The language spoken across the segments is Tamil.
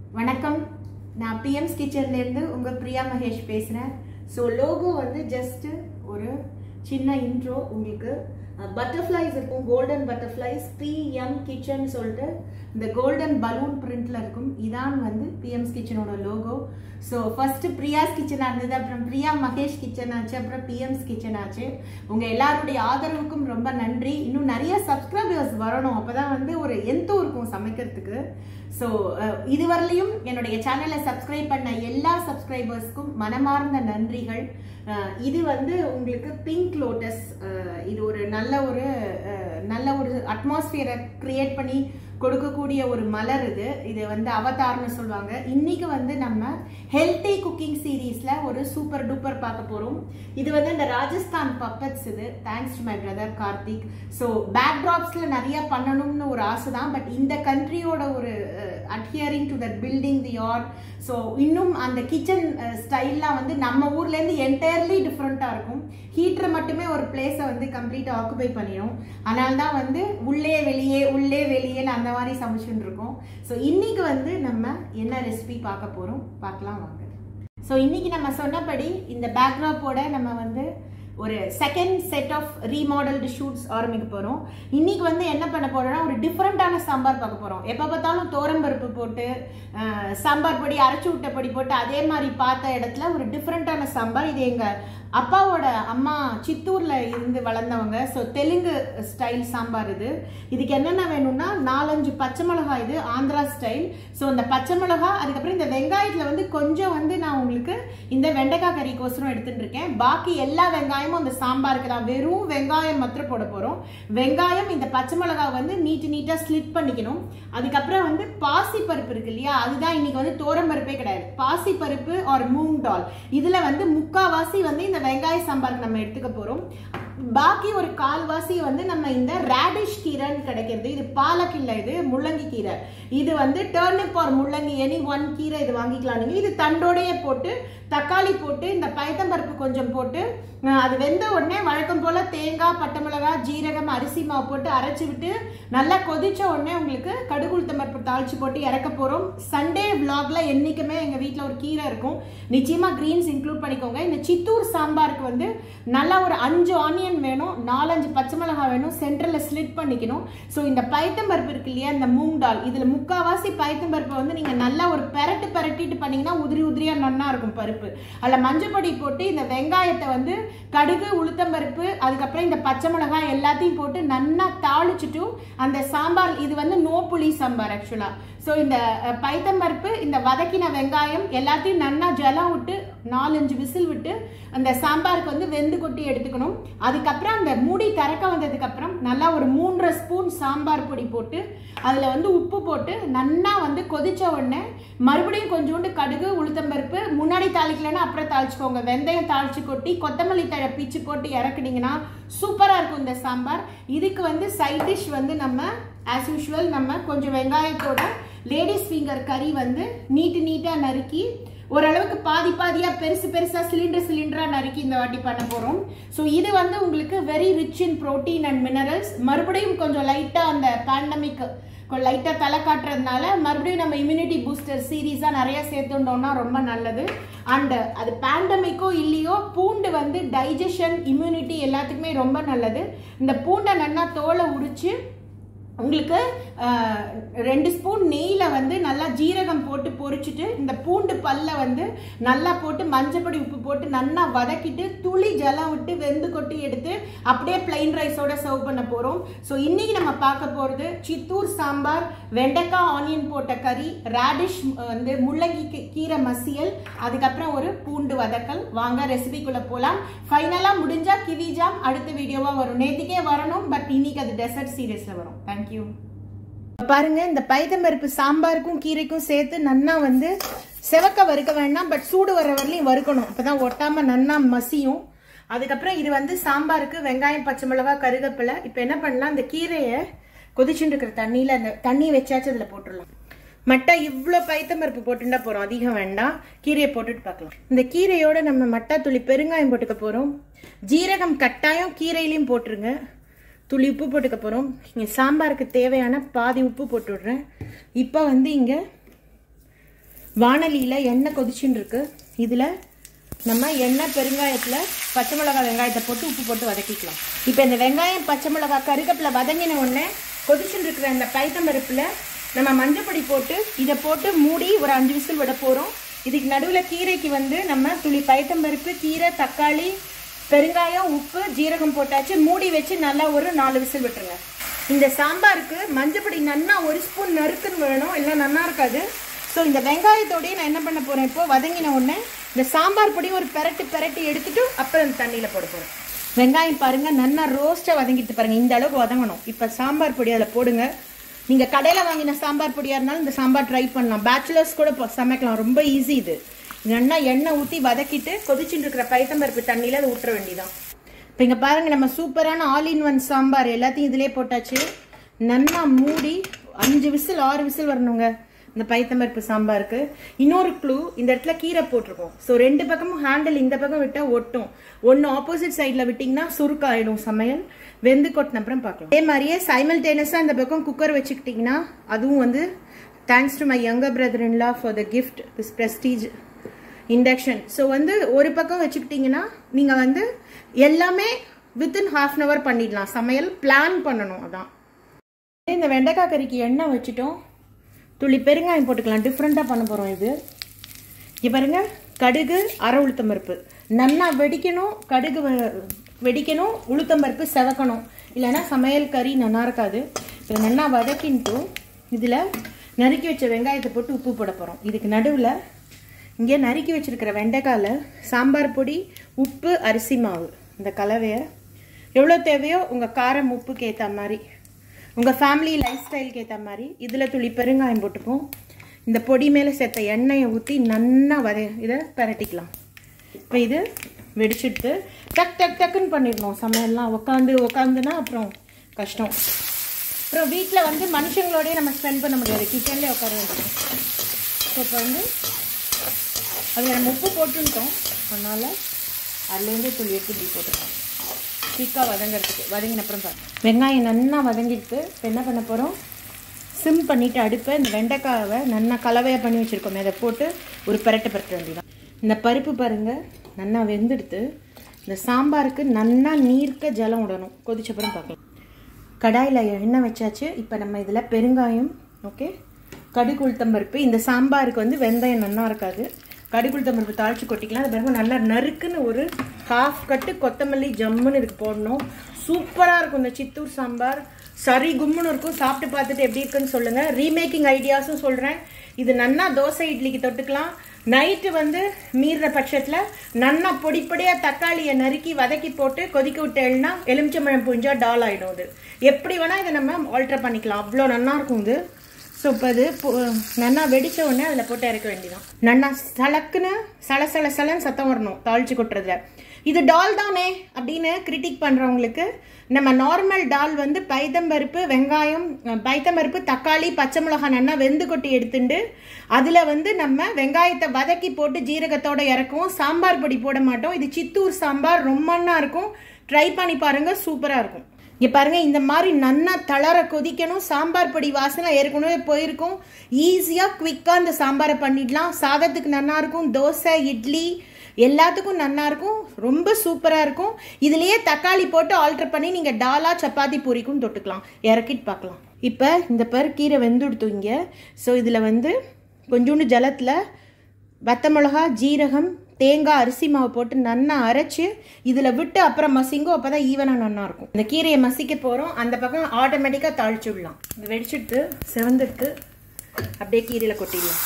வணக்கம் நான் பிஎம்ஸ் கிச்சன்லேருந்து உங்கள் பிரியா மகேஷ் பேசுகிறேன் ஸோ லோகோ வந்து ஜஸ்ட்டு ஒரு சின்ன இன்ட்ரோ உங்களுக்கு பட்டர்ஃப்ளைஸ் இருக்கும் கோல்டன் பட்டர்ஃப்ளைஸ் பிஎம் கிச்சன் சொல்லிட்டு இந்த கோல்டன் பலூன் பிரிண்ட்ல இருக்கும் இதான் வந்து பிஎம்ஸ் கிச்சனோட logo so first Priya's kitchen இருந்தது அப்புறம் பிரியா மகேஷ் கிச்சன் ஆச்சு அப்புறம் பிஎம்ஸ் கிச்சன் ஆச்சு உங்க எல்லாருடைய ஆதரவுக்கும் ரொம்ப நன்றி இன்னும் நிறைய சப்ஸ்கிரைபர்ஸ் வரணும் அப்பதான் வந்து ஒரு எந்தோ இருக்கும் சமைக்கிறதுக்கு ஸோ இதுவரையிலையும் என்னுடைய சேனலை சப்ஸ்கிரைப் பண்ண எல்லா சப்ஸ்கிரைபர்ஸ்க்கும் மனமார்ந்த நன்றிகள் அஹ் இது வந்து உங்களுக்கு பிங்க் லோட்டஸ் இது ஒரு நல்ல ஒரு அஹ், நல்ல ஒரு அட்மாஸ்பியரை கிரியேட் பண்ணி கொடுக்கக்கூடிய ஒரு மலர் இது இது வந்து அவதார்னு சொல்லுவாங்க இன்னைக்கு வந்து நம்ம ஹெல்த்தி குக்கிங் சீரீஸ்ல ஒரு சூப்பர் டூப்பர் பார்க்க போறோம் இது வந்து இந்த ராஜஸ்தான் பப்பட்ஸ் இது thanks to my brother Karthik so பேக்ட்ராப்ஸ்ல நிறைய பண்ணணும்னு ஒரு ஆசை தான் பட் இந்த கண்ட்ரியோட ஒரு adhering to that building the yard so இன்னும் அந்த கிச்சன் ஸ்டைல்லாம் வந்து நம்ம ஊர்லேருந்து என்டையர்லி டிஃப்ரெண்ட்டாக இருக்கும் ஹீட்டர் மட்டுமே ஒரு பிளேஸை வந்து கம்ப்ளீட்டாக ஆக்குபை பண்ணிடும் அதனால தான் வந்து உள்ளே வெளியே உள்ளே வெளியேன்னு அந்த மாதிரி சமைச்சுட்டு இருக்கோம் ஸோ இன்னைக்கு வந்து நம்ம என்ன ரெசிபி பார்க்க போகிறோம் பார்க்கலாம் வாங்க ஸோ இன்னைக்கு நம்ம சொன்னபடி இந்த பேக்ராப்போட நம்ம வந்து ஒரு second set of remodelled shoots ஆரம்பிக்க போகிறோம் இன்னைக்கு வந்து என்ன பண்ண போறோம்னா ஒரு டிஃப்ரெண்ட்டான சாம்பார் பார்க்க போகிறோம் எப்போ பார்த்தாலும் தோரம்பருப்பு போட்டு அஹ், சாம்பார் பொடி அரைச்சி விட்ட பொடி போட்டு அதே மாதிரி பார்த்த இடத்துல ஒரு டிஃப்ரெண்ட்டான சாம்பார் இது எங்கள் அப்பாவோட அம்மா சித்தூர்ல இருந்து வளர்ந்தவங்க ஸோ தெலுங்கு ஸ்டைல் சாம்பார் இது இதுக்கு என்னென்ன வேணும்னா நாலஞ்சு பச்சை மிளகாய் இது ஆந்திரா ஸ்டைல் ஸோ இந்த பச்சை மிளகாய் அதுக்கப்புறம் இந்த வெங்காயத்தில் வந்து கொஞ்சம் வந்து நான் உங்களுக்கு இந்த வெண்டைக்காய் கறிக்கோசரம் எடுத்துட்டு இருக்கேன் பாக்கி எல்லா வெங்காயமும் அந்த சாம்பாருக்கு தான் வெறும் வெங்காயம் மாத்திரம் போட போகிறோம் வெங்காயம் இந்த பச்சை மிளகாய் வந்து நீட்டு நீட்டாக ஸ்லிட் பண்ணிக்கணும் அதுக்கப்புறம் வந்து பாசி பருப்பு இருக்கு இல்லையா அதுதான் இன்னைக்கு வந்து தோரம் பருப்பே கிடையாது பாசி பருப்பு ஆர் மூங் டால் இதுல வந்து முக்காவாசி வந்து இந்த வெங்காய சாம்பாருக்கு நம்ம எடுத்துக்க போறோம் பாக்கி ஒரு கால்வாசி வந்து நம்ம இந்த ரேடிஷ் கீரைன்னு கிடைக்கிறது இது பாலக் இல்ல இது முள்ளங்கி கீரை இது வந்து டர்னிப் ஆர் முள்ளங்கி எனி ஒன் கீரை இது வாங்கிக்கலாம் நீங்க இது தண்டோடையே போட்டு தக்காளி போட்டு இந்த பயத்தம்பருப்பு கொஞ்சம் போட்டு அஹ், அது வெந்த உடனே வழக்கம் போல தேங்காய் பட்டை மிளகாய் ஜீரகம் அரிசி மாவு போட்டு அரைச்சி விட்டு நல்லா கொதிச்ச உடனே உங்களுக்கு கடுகு உளுத்தம் பருப்பு தாளிச்சு போட்டு இறக்க போறோம் சண்டே vlogல என்னைக்குமே எங்க வீட்ல ஒரு கீரை இருக்கும் நிச்சயமா கிரீன்ஸ் இன்க்ளூட் பண்ணிக்கோங்க இந்த சித்தூர் சாம்பாருக்கு வந்து நல்லா ஒரு அஞ்சு ஆனியன் வேணும் நாலஞ்சு பச்சை மிளகாய் வேணும் சென்டர்ல ஸ்லிட் பண்ணிக்கணும் ஸோ இந்த பைத்தம்பருப்பு இருக்கு இல்லையா இந்த மூங் டால் இதுல முக்காவாசி பைத்தம்பருப்பை வந்து நீங்க நல்லா ஒரு பெரட்டு பெரட்டிட்டு பண்ணீங்கன்னா உதிரி உதிரியா நன்னா இருக்கும் பருப்பு அதில் மஞ்சள் பொடி போட்டு இந்த வெங்காயத்தை வந்து கடுகு உளுத்தம்பருப்பு அதுக்கப்புறம் இந்த பச்சை மிளகாய் எல்லாத்தையும் போட்டு நன்னா தாளிச்சுட்டு அந்த சாம்பார் இது வந்து நோ புளி சாம்பார் ஆக்சுவலா ஸோ இந்த அஹ், பைத்தம்பருப்பு இந்த வதக்கின வெங்காயம் எல்லாத்தையும் நன்னா ஜலம் விட்டு நாலஞ்சு விசில் விட்டு அந்த சாம்பாருக்கு வந்து வெந்து கொட்டி எடுத்துக்கணும் அதுக்கப்புறம் அந்த மூடி திறக்க வந்ததுக்கு அப்புறம் நல்லா ஒரு மூன்றரை ஸ்பூன் சாம்பார் பொடி போட்டு அதில் வந்து உப்பு போட்டு நன்னா வந்து கொதிச்ச உடனே மறுபடியும் கொஞ்சோண்டு கடுகு உளுத்தம்பருப்பு முன்னாடி தாளிக்கலைன்னா அப்புறம் தாளிச்சுக்கோங்க வெந்தயம் தாளிச்சு கொட்டி கொத்தமல்லி தழை பிச்சு போட்டு இறக்குனீங்கன்னா சூப்பராக இருக்கும் இந்த சாம்பார் இதுக்கு வந்து சைட் டிஷ் வந்து நம்ம ஆஸ் யூஷுவல் நம்ம கொஞ்சம் வெங்காயத்தோட லேடிஸ் ஃபிங்கர் கறி வந்து நீட்டு நீட்டாக நறுக்கி ஓரளவுக்கு பாதி பாதியாக பெருசு பெருசாக சிலிண்டர் சிலிண்டராக நறுக்கி இந்த வாட்டி பண்ண போகிறோம் ஸோ இது வந்து உங்களுக்கு very rich in protein and minerals மறுபடியும் கொஞ்சம் லைட்டாக அந்த பேண்டமிக் லைட்டாக தலை காட்டுறதுனால மறுபடியும் நம்ம இம்யூனிட்டி பூஸ்டர் சீரீஸாக நிறைய சேர்த்துட்டோம்னா ரொம்ப நல்லது அண்ட் அது பேண்டமிக்கோ இல்லையோ பூண்டு வந்து டைஜஷன் இம்யூனிட்டி எல்லாத்துக்குமே ரொம்ப நல்லது இந்த பூண்டை நல்லா தோலை உரிச்சு உங்களுக்கு ஆஹ், ரெண்டு ஸ்பூன் நெய்யில் வந்து நல்லா ஜீரகம் போட்டு பொரிச்சிட்டு இந்த பூண்டு பல்ல வந்து நல்லா போட்டு மஞ்சப்பொடி உப்பு போட்டு நல்லா வதக்கிட்டு துளி ஜலம் விட்டு வெந்து கொட்டி எடுத்து அப்படியே பிளைன் ரைஸோட சர்வ் பண்ண போகிறோம் ஸோ இன்னைக்கு நம்ம பார்க்க போகிறது சித்தூர் சாம்பார் வெண்டைக்காய் ஆனியன் போட்ட கறி ரேடிஷ் வந்து முள்ளங்கி கீ- கீரை மசியல் அதுக்கப்புறம் ஒரு பூண்டு வதக்கல் வாங்க ரெசிபிக்குள்ளே போகலாம் ஃபைனலாக முடிஞ்சா கிவி ஜாம் அடுத்த வீடியோவாக வரும் நேற்றுக்கே வரணும் பட் இன்னைக்கு அது டெசர்ட் சீரியஸில் வரும் தேங்க்யூ பாருங்க இந்த பைத்தம்பருப்பு சாம்பாருக்கும் கீரைக்கும் சேர்த்து நன்னா வந்து செவக்க வறுக்க வேண்டாம் பட் சூடு வர வரலையும் வறுக்கணும் அப்பதான் ஒட்டாம நன்னா மசியும் அதுக்கப்புறம் இது வந்து சாம்பாருக்கு வெங்காயம் பச்சை மிளகாய் கருவேப்பிலை இப்போ என்ன பண்ணலாம் இந்த கீரையை கொதிச்சுட்டு இருக்கிற தண்ணியில அந்த தண்ணி வச்சாச்சு அதில் போட்டுடலாம் மட்டை இவ்வளோ பைத்தம்பருப்பு போட்டுட்டா போகிறோம் அதிகம் வேண்டாம் கீரையை போட்டுட்டு பார்க்கலாம் இந்த கீரையோட நம்ம மட்டா துளி பெருங்காயம் போட்டுக்க போகிறோம் ஜீரகம் கட்டாயம் கீரையிலையும் போட்டுருங்க துளி உப்பு போட்டுக்க போகிறோம் இங்கே சாம்பாருக்கு தேவையான பாதி உப்பு போட்டு விடுறேன் இப்போ வந்து இங்கே வானலியில் எண்ணெய் கொதிச்சுன்னு இருக்கு இதில் நம்ம எண்ணெய் பெருங்காயத்தில் பச்சை மிளகாய் வெங்காயத்தை போட்டு உப்பு போட்டு வதக்கிக்கலாம் இப்போ இந்த வெங்காயம் பச்சை மிளகாய் கருகப்பில் வதங்கின உடனே கொதிச்சுட்டு இருக்கிற அந்த பைத்தம்பருப்பில் நம்ம மஞ்சப்பொடி போட்டு இதை போட்டு மூடி ஒரு அஞ்சு விசில் விட போகிறோம் இதுக்கு நடுவில் கீரைக்கு வந்து நம்ம துளி பைத்தம்பருப்பு கீரை தக்காளி பெருங்காயம் உப்பு ஜீரகம் போட்டாச்சு மூடி வச்சு நல்லா ஒரு நாலு விசில் விட்டுருங்க இந்த சாம்பாருக்கு மஞ்சப்பொடி நன்னா ஒரு ஸ்பூன் நறுக்குன்னு வேணும் இல்லை நன்னா இருக்காது ஸோ இந்த வெங்காயத்தோடய நான் என்ன பண்ண போகிறேன் இப்போ வதங்கின உடனே இந்த சாம்பார் பொடி ஒரு பெரட்டு பெரட்டி எடுத்துட்டு அப்புறம் இந்த தண்ணியில் போட போகிறேன் வெங்காயம் பாருங்கள் நல்லா ரோஸ்ட்டாக வதங்கிட்டு பாருங்கள் இந்த அளவுக்கு வதங்கணும் இப்போ சாம்பார் பொடி அதில் போடுங்க நீங்கள் கடையில் வாங்கின சாம்பார் பொடியாக இருந்தாலும் இந்த சாம்பார் ட்ரை பண்ணலாம் பேச்சுலர்ஸ் கூட இப்போ சமைக்கலாம் ரொம்ப ஈஸி இது நல்லா எண்ணெய் ஊற்றி வதக்கிட்டு கொதிச்சுட்டு இருக்கிற பைத்தம்பருப்பு தண்ணியில் அதை விட்டுற வேண்டியதான் இப்போ இங்கே பாருங்கள் நம்ம சூப்பரான ஆல் இன் ஒன் சாம்பார் எல்லாத்தையும் இதிலே போட்டாச்சு நல்லா மூடி அஞ்சு விசில் ஆறு விசில் வரணுங்க இந்த பைத்தம்பருப்பு சாம்பாருக்கு இன்னொரு க்ளூ இந்த இடத்துல கீரை போட்டிருக்கோம் ஸோ ரெண்டு பக்கமும் ஹேண்டில் இந்த பக்கம் விட்டால் ஒட்டும் ஒன்று ஆப்போசிட் சைடில் விட்டிங்கன்னா சுருக்காயிடும் சமையல் வெந்து கொட்டின அப்புறம் பார்க்கலாம் அதே மாதிரியே சைமல்டேனியஸாக இந்த பக்கம் குக்கர் வச்சுக்கிட்டிங்கன்னா அதுவும் வந்து thanks to my younger brother in law for the gift this Prestige induction so வந்து ஒரு பக்கம் வச்சுக்கிட்டிங்கன்னா நீங்கள் வந்து எல்லாமே வித்தின் ஹாஃப் அன் ஹவர் பண்ணிடலாம் சமையல் பிளான் பண்ணணும் அதான் இந்த வெண்டைக்காய் கறிக்கு எண்ணெய் வச்சுட்டோம் துளி பெருங்காயம் போட்டுக்கலாம் டிஃப்ரெண்ட்டாக பண்ண போகிறோம் இது இங்கே பாருங்க கடுகு அரை உளுத்தம்பருப்பு நல்லா வெடிக்கணும் கடுகு வெடிக்கணும் உளுத்தம்பருப்பு செவக்கணும் இல்லைன்னா சமையல் கறி நல்லா இருக்காது இப்போ நல்லா வதக்கின்ட்டு இதில் நறுக்கி வச்ச வெங்காயத்தை போட்டு உப்பு போட போகிறோம் இதுக்கு நடுவில் இங்கே நறுக்கி வச்சுருக்கிற வெண்டைக்காயில் சாம்பார் பொடி உப்பு அரிசி மாவு இந்த கலவையை எவ்வளோ தேவையோ உங்கள் காரம் உப்புக்கு ஏற்ற மாதிரி உங்கள் ஃபேமிலி லைஃப் ஸ்டைலுக்கு ஏற்ற மாதிரி இதில் துளி பெருங்காயம் போட்டுப்போம் இந்த பொடி மேலே சேர்த்த எண்ணெயை ஊற்றி நன்னா வத இதை பரட்டிக்கலாம் இப்போ இது வெடிச்சுட்டு டக் டக் டக்குன்னு பண்ணிடணும் சமையல்லாம் உட்காந்து உட்காந்துனா அப்புறம் கஷ்டம் அப்புறம் வீட்டில் வந்து மனுஷங்களோடய நம்ம ஸ்பெண்ட் பண்ண முடியாது கிச்சன்லேயே உட்கார வேண்டியது ஸோ இப்போ வந்து அதில் நம்ம உப்பு போட்டுட்டோம் அதனால் அதுலேருந்து துளி எடுத்து இப்படி போட்டுக்கலாம் குயிக்காக வதங்கிறதுக்கு வதங்கின அப்புறம் பாரு வெங்காயம் நல்லா வதங்கிட்டு இப்போ என்ன பண்ண போகிறோம் சிம் பண்ணிவிட்டு அடுப்பை இந்த வெண்டைக்காவை நல்லா கலவையாக பண்ணி வச்சுருக்கோமே அதை போட்டு ஒரு பரட்டை பரட்ட வேண்டியதான் இந்த பருப்பு பாருங்கள் நல்லா வெந்துடுத்து இந்த சாம்பாருக்கு நல்லா நீர்க்க ஜலம் விடணும் கொதிச்சப்புறம் பார்க்கலாம் கடாயில் எண்ணெய் வச்சாச்சு இப்போ நம்ம இதில் பெருங்காயம் ஓகே கடுகு உளுத்தம்பருப்பு இந்த சாம்பாருக்கு வந்து வெந்தயம் நல்லா இருக்காது கடுகு உளுத்தம்பருப்பு தாளிச்சு கொட்டிக்கலாம் அது பிறகு நல்லா நறுக்குன்னு ஒரு ஹாஃப் கட்டு கொத்தமல்லி ஜம்முன்னு இதுக்கு போடணும் சூப்பராக இருக்கும் இந்த சித்தூர் சாம்பார் சரி கும்முன்னு இருக்கும் சாப்பிட்டு பார்த்துட்டு எப்படி இருக்குன்னு சொல்லுங்கள் ரீமேக்கிங் ஐடியாஸும் சொல்கிறேன் இது நன்னா தோசை இட்லிக்கு தொட்டுக்கலாம் நைட்டு வந்து மீறுற பட்சத்தில் நன்னா பொடி பொடியாக தக்காளியை நறுக்கி வதக்கி போட்டு கொதிக்க விட்டேன்னா எலுமிச்சம்பழம் புஞ்சா டால் ஆகிடும் இது எப்படி வேணால் இதை நம்ம ஆல்டர் பண்ணிக்கலாம் அவ்வளோ நல்லா இருக்கும் இது ஸோ இப்போ இது நன்னா வெடிச்ச உடனே அதில் போட்டு இறக்க வேண்டியதான் நன்னா சலக்குன்னு சல சல சலன்னு சத்தம் வரணும் தாளிச்சு கொட்டுறதுல இது டால் தானே அப்படின்னு கிரிட்டிக் பண்ணுறவங்களுக்கு நம்ம நார்மல் டால் வந்து பைத்தம்பருப்பு வெங்காயம் பைத்தம்பருப்பு தக்காளி பச்சை மிளகாய் நல்லா வெந்து கொட்டி எடுத்துட்டு அதில் வந்து நம்ம வெங்காயத்தை வதக்கி போட்டு ஜீரகத்தோட இறக்குவோம் சாம்பார் பொடி போட மாட்டோம் இது சித்தூர் சாம்பார் ரொம்பன்னா இருக்கும் ட்ரை பண்ணி பாருங்க சூப்பராக இருக்கும் இங்கே பாருங்க இந்த மாதிரி நன்னா தளர கொதிக்கணும் சாம்பார் பொடி வாசனை ஏற்கனவே போயிருக்கும் ஈஸியாக குவிக்காக இந்த சாம்பாரை பண்ணிடலாம் சாதத்துக்கு நல்லா இருக்கும் தோசை இட்லி எல்லாத்துக்கும் நல்லா இருக்கும் ரொம்ப சூப்பராக இருக்கும் இதுலேயே தக்காளி போட்டு ஆல்டர் பண்ணி நீங்கள் டாலா சப்பாத்தி பூரிக்கும் தொட்டுக்கலாம் இறக்கிட்டு பார்க்கலாம் இப்போ இந்த பர் கீரை வெந்துடுத்து இங்கே ஸோ இதில் வந்து கொஞ்சோண்டு ஜலத்தில் வத்த மிளகா ஜீரகம் தேங்காய் அரிசி மாவு போட்டு நன்னா அரைச்சி இதில் விட்டு அப்புறம் மசிங்கோ அப்போ தான் ஈவனாக நல்லா இருக்கும் இந்த கீரையை மசிக்க போகிறோம் அந்த பக்கம் ஆட்டோமேட்டிக்காக தாளிச்சு விடலாம் இது வெடிச்சுட்டு செவந்துட்டு அப்படியே கீரையில் கொட்டிடலாம்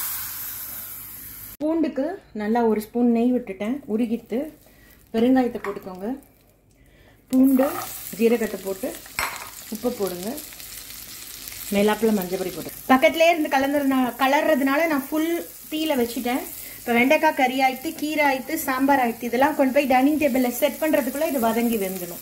பூண்டுக்கு நல்லா ஒரு ஸ்பூன் நெய் விட்டுட்டேன் உருகிட்டு பெருங்காயத்தை போட்டுக்கோங்க பூண்டு ஜீரகத்தை போட்டு உப்பு போடுங்க மேலாப்பில் மஞ்சள் பொடி போட்டு பக்கத்துலேயே இருந்து கலந்துறதுனால கலர்றதுனால நான் ஃபுல் தீயில வச்சுட்டேன் இப்போ வெண்டைக்காய் கறி ஆயிட்டு கீரை ஆயிட்டு சாம்பார் ஆயிட்டு இதெல்லாம் கொண்டு போய் டைனிங் டேபிளில் செட் பண்ணுறதுக்குள்ளே இது வதங்கி வெந்துடும்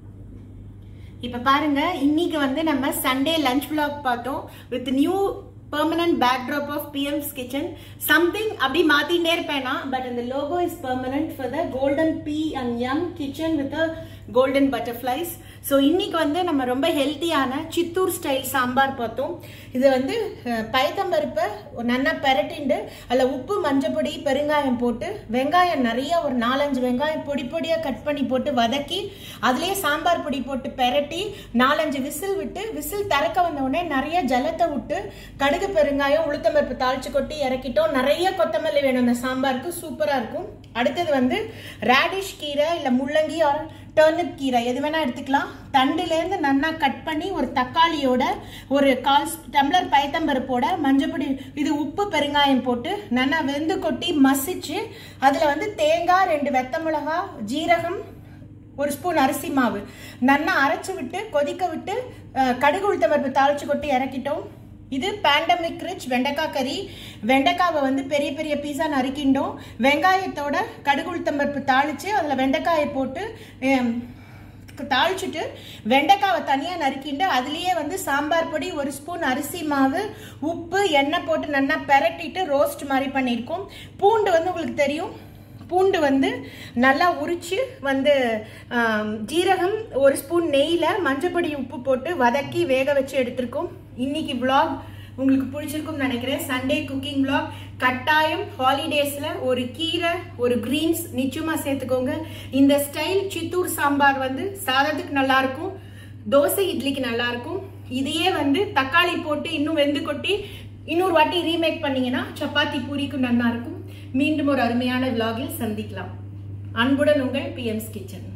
இப்போ பாருங்க இன்னைக்கு வந்து நம்ம சண்டே லஞ்ச் vlog பார்த்தோம் with new permanent backdrop of BM's kitchen something அப்படி மாத்திட்டே இருப்பேனா பட் இந்த logo is permanent for the golden B and M kitchen with golden butterflies so இன்னைக்கு வந்து நம்ம ரொம்ப ஹெல்த்தியான சித்தூர் ஸ்டைல் சாம்பார் பார்த்தோம் இது வந்து அஹ், பயத்தம்பருப்பை ஒரு நல்லா பெரட்டிண்டு அதில் உப்பு மஞ்சப்பொடி பெருங்காயம் போட்டு வெங்காயம் நிறைய ஒரு நாலஞ்சு வெங்காயம் பொடி பொடியாக கட் பண்ணி போட்டு வதக்கி அதுலேயே சாம்பார் பொடி போட்டு பெரட்டி நாலஞ்சு விசில் விட்டு விசில் திறக்க வந்த உடனே நிறைய ஜலத்தை விட்டு கடுகு பெருங்காயம் உளுத்தம்பருப்பு தாளிச்சு கொட்டி இறக்கிட்டோம் நிறைய கொத்தமல்லி வேணும் இந்த சாம்பாருக்கு சூப்பராக இருக்கும் அடுத்தது வந்து ரேடிஷ் கீரை இல்லை முள்ளங்கி ஆர் டர்னிப் கீரை எது வேணா எடுத்துக்கலாம் தண்டுலேருந்து நன்னா கட் பண்ணி ஒரு தக்காளியோட ஒரு கால் டம்ளர் பயத்தம்பருப்போட மஞ்சப்பொடி இது உப்பு பெருங்காயம் போட்டு நல்லா வெந்து கொட்டி மசிச்சு அதில் வந்து தேங்காய் ரெண்டு வெத்த மிளகா ஜீரகம் ஒரு ஸ்பூன் அரிசி மாவு நல்லா அரைச்சு விட்டு கொதிக்க விட்டு அஹ், கடுகு உளுத்தம்பருப்பு தாளிச்சு கொட்டி இறக்கிட்டோம் இது பேண்டமிக் ரிச் வெண்டைக்காய் கறி வெண்டைக்காவை வந்து பெரிய பெரிய பீஸா நறுக்கிண்டோம் வெங்காயத்தோட கடுகு உளுத்தம்பருப்பு தாளிச்சு அதில் வெண்டைக்காயை போட்டு ஹம், தாளிச்சுட்டு வெண்டைக்காவை தனியாக நறுக்கிண்டு அதுலேயே வந்து சாம்பார் பொடி ஒரு ஸ்பூன் அரிசி மாவு உப்பு எண்ணெய் போட்டு நல்லா பெரட்டிட்டு ரோஸ்ட் மாதிரி பண்ணியிருக்கோம் பூண்டு வந்து உங்களுக்கு தெரியும் பூண்டு வந்து நல்லா உரிச்சு வந்து ஆம், ஜீரகம் ஒரு ஸ்பூன் நெய்யில் மஞ்சப்பொடி உப்பு போட்டு வதக்கி வேக வச்சு எடுத்திருக்கோம் இன்னைக்கு vlog உங்களுக்கு பிடிச்சிருக்கும்னு நினைக்கிறேன் சண்டே குக்கிங் vlog கட்டாயம் ஹாலிடேஸில் ஒரு கீரை ஒரு கிரீன்ஸ் நிச்சயமாக சேர்த்துக்கோங்க இந்த ஸ்டைல் சித்தூர் சாம்பார் வந்து சாதத்துக்கு நல்லா இருக்கும் தோசை இட்லிக்கு நல்லா இருக்கும் இதையே வந்து தக்காளி போட்டு இன்னும் வெந்து கொட்டி இன்னொரு வாட்டி ரீமேக் பண்ணீங்கன்னா சப்பாத்தி பூரிக்கும் நல்லா இருக்கும் மீண்டும் ஒரு அருமையான விலாகில் சந்திக்கலாம் அன்புடன் உங்கள் பிஎம்ஸ் கிச்சன்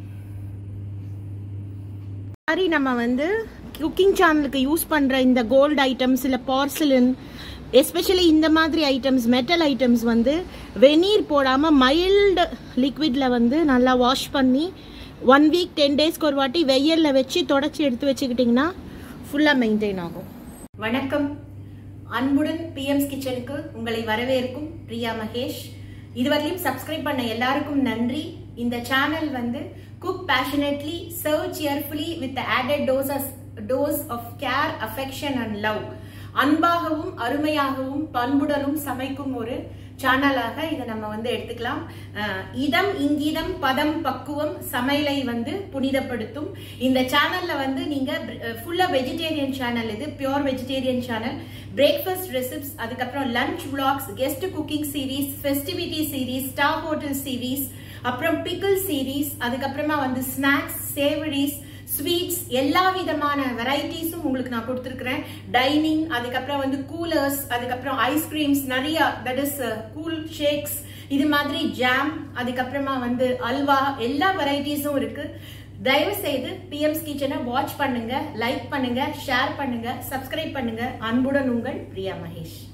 மாதிரி நம்ம வந்து குக்கிங் சேனலுக்கு யூஸ் பண்ணுற இந்த கோல்டு ஐட்டம்ஸ் இல்லை பார்சலின் எஸ்பெஷலி இந்த மாதிரி ஐட்டம்ஸ் மெட்டல் ஐட்டம்ஸ் வந்து வெந்நீர் போடாமல் மைல்டு லிக்விடில் வந்து நல்லா வாஷ் பண்ணி ஒன் வீக் டென் டேஸ்க்கு ஒரு வாட்டி வெயிலில் வச்சு தொடச்சி எடுத்து வச்சுக்கிட்டிங்கன்னா ஃபுல்லாக மெயின்டைன் ஆகும் வணக்கம் அன்புடன் பிஎம்ஸ் கிச்சனுக்கு உங்களை வரவேற்கும் பிரியா மகேஷ் இதுவரையிலும் சப்ஸ்கிரைப் பண்ண எல்லாருக்கும் நன்றி இந்த சேனல் வந்து cook passionately serve cheerfully with added doses dose of care affection and love அன்பாகவும் அருமையாகவும் பண்புடனும் சமைக்கும் ஒரு சேனலாக இதை நம்ம வந்து எடுத்துக்கலாம் அஹ் இதம் இங்கிதம் பதம் பக்குவம் சமையலை வந்து புனிதப்படுத்தும் இந்த சேனல்ல வந்து நீங்க ஃபுல்லா வெஜிடேரியன் சேனல் இது pure vegetarian channel breakfast recipes அதுக்கப்புறம் lunch vlogs guest cooking series festivity series star hotel series அப்புறம் பிக்கிள் சீரீஸ் அதுக்கப்புறமா வந்து ஸ்நாக்ஸ் சேவரிஸ் ஸ்வீட்ஸ் எல்லா விதமான வெரைட்டிஸும் உங்களுக்கு நான் கொடுத்துருக்கிறேன் டைனிங் அதுக்கப்புறம் வந்து கூலர்ஸ் அதுக்கப்புறம் ஐஸ்கிரீம்ஸ் நிறைய தட் இஸ் கூல் ஷேக்ஸ் இது மாதிரி ஜாம் அதுக்கப்புறமா வந்து அல்வா எல்லா வெரைட்டிஸும் இருக்கு தயவு செய்து பிஎம்ஸ் கிச்சனை வாட்ச் பண்ணுங்க லைக் பண்ணுங்க ஷேர் பண்ணுங்க சப்ஸ்கிரைப் பண்ணுங்க அன்புடன் உங்கள் பிரியா மகேஷ்